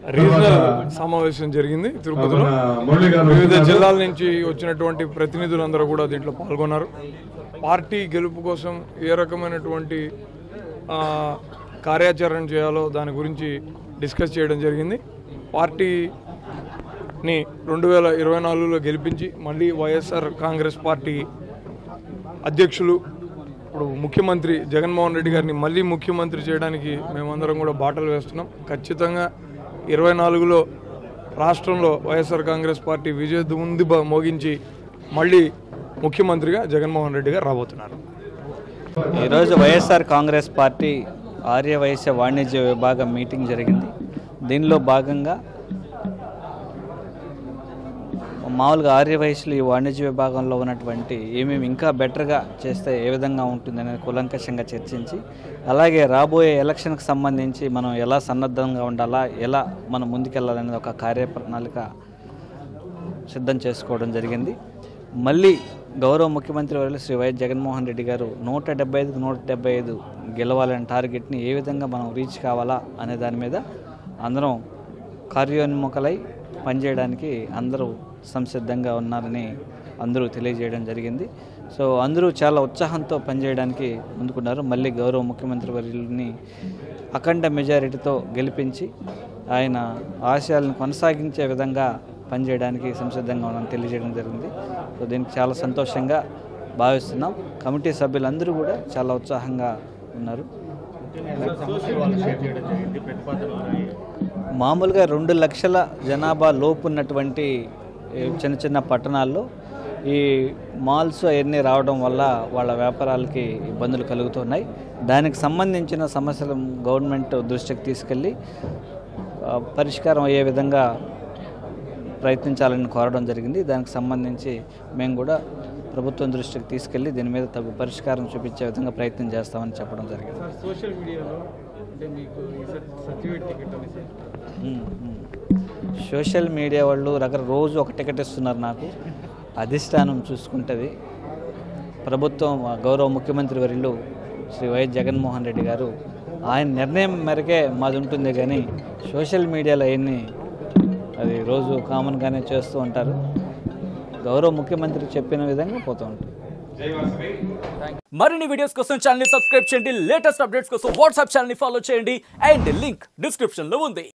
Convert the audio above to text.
Regional సమావేశం జరిగింది తిరుపతిలో మురళి గారు వివిధ వస్తున్నారు. జిల్లాల నుంచి వచ్చినటువంటి ప్రతినిధులందరూ కూడా దీంట్లో పాల్గొన్నారు పార్టీ గెలుపు కోసం ఏ రకమైనటువంటి ఆ, కార్యాచరణ చేయాలో దాని గురించి డిస్కస్ చేయడం జరిగింది పార్టీని రెండు వేల ఇరవై నాలుగులో గెలిపించి మళ్ళీ వైఎస్ఆర్ కాంగ్రెస్ పార్టీ అధ్యక్షులు ఇప్పుడు ముఖ్యమంత్రి జగన్మోహన్ రెడ్డి గారిని మళ్ళీ ముఖ్యమంత్రి చేయడానికి మేమందరం కూడా బాటలు వేస్తున్నాం ఖచ్చితంగా ఇరవై నాలుగులో రాష్ట్రంలో వైఎస్ఆర్ కాంగ్రెస్ పార్టీ విజయ దుంది మోగించి మళ్ళీ ముఖ్యమంత్రిగా జగన్మోహన్ రెడ్డి గారు రాబోతున్నారు ఈరోజు వైఎస్ఆర్ కాంగ్రెస్ పార్టీ ఆర్యవైశ్య వాణిజ్య విభాగం మీటింగ్ జరిగింది దీనిలో భాగంగా మామూలుగా ఆర్యవైశ్యులు ఈ వాణిజ్య విభాగంలో ఉన్నటువంటి ఏమేమి ఇంకా బెటర్గా చేస్తే ఏ విధంగా ఉంటుందనేది కూలంకషంగా చర్చించి అలాగే రాబోయే ఎలక్షన్కి సంబంధించి మనం ఎలా సన్నద్ధంగా ఉండాలా ఎలా మనం ముందుకెళ్ళాలనేది ఒక కార్యప్రణాళిక సిద్ధం చేసుకోవడం జరిగింది మళ్ళీ గౌరవ ముఖ్యమంత్రి వర్యులు శ్రీ వైఎస్ జగన్మోహన్ రెడ్డి గారు నూట డెబ్బై ఐదుకు నూట డెబ్బై ఐదు గెలవాలనే టార్గెట్ని ఏ విధంగా మనం రీచ్ కావాలా అనే దాని మీద అందరం కార్యోన్ముఖలై పనిచేయడానికి అందరూ సంసిద్ధంగా ఉన్నారని అందరూ తెలియజేయడం జరిగింది సో అందరూ చాలా ఉత్సాహంతో పనిచేయడానికి ముందుకున్నారు మళ్ళీ గౌరవ ముఖ్యమంత్రి వర్యుల్ని అఖండ మెజారిటీతో గెలిపించి ఆయన ఆశయాలను కొనసాగించే విధంగా పనిచేయడానికి సంసిద్ధంగా ఉన్నామని తెలియజేయడం జరిగింది సో దీనికి చాలా సంతోషంగా భావిస్తున్నాం కమిటీ సభ్యులందరూ కూడా చాలా ఉత్సాహంగా ఉన్నారు మామూలుగా రెండు లక్షల జనాభా లోపు ఉన్నటువంటి ఈ చిన్న చిన్న పట్టణాల్లో ఈ మాల్స్ అవన్నీ రావడం వల్ల వాళ్ళ వ్యాపారాలకి ఇబ్బందులు కలుగుతున్నాయి దానికి సంబంధించిన సమస్యలు గవర్నమెంట్ దృష్టికి తీసుకెళ్ళి ఆ, పరిష్కారం అయ్యే విధంగా ప్రయత్నించాలని కోరడం జరిగింది దానికి సంబంధించి మేము కూడా ప్రభుత్వం దృష్టికి తీసుకెళ్ళి దీని మీద తగు పరిష్కారం చూపించే విధంగా ప్రయత్నం చేస్తామని చెప్పడం జరిగింది సోషల్ మీడియాలో అంటే మీకు సర్టిఫికేట్ టికెట్ అనేసి మ్మ్, మ్మ్. సోషల్ మీడియా వాళ్ళు రకర రోజు ఒక టికెట్ ఇస్తున్నారు నాకు అధిష్టానం చూసుకుంటుంది ప్రభుత్వం ఆ గౌరవ ముఖ్యమంత్రి వర్యులు శ్రీ వైఎస్ జగన్మోహన్ రెడ్డి గారు ఆయన నిర్ణయం మేరకే మాది ఉంటుంది కానీ సోషల్ మీడియాలో అవన్నీ అది రోజు కామన్గానే చేస్తూ ఉంటారు గౌరవ ముఖ్యమంత్రి చెప్పిన విధంగా పోతూ ఉంటారు మరిన్ని వీడియోస్ కోసం ఛానల్ ని సబ్స్క్రైబ్ చేయండి లేటెస్ట్ అప్డేట్స్ కోసం వాట్సాప్ ఛానల్ ని ఫాలో చేయండి అండ్ లింక్ డిస్క్రిప్షన్ లో ఉంది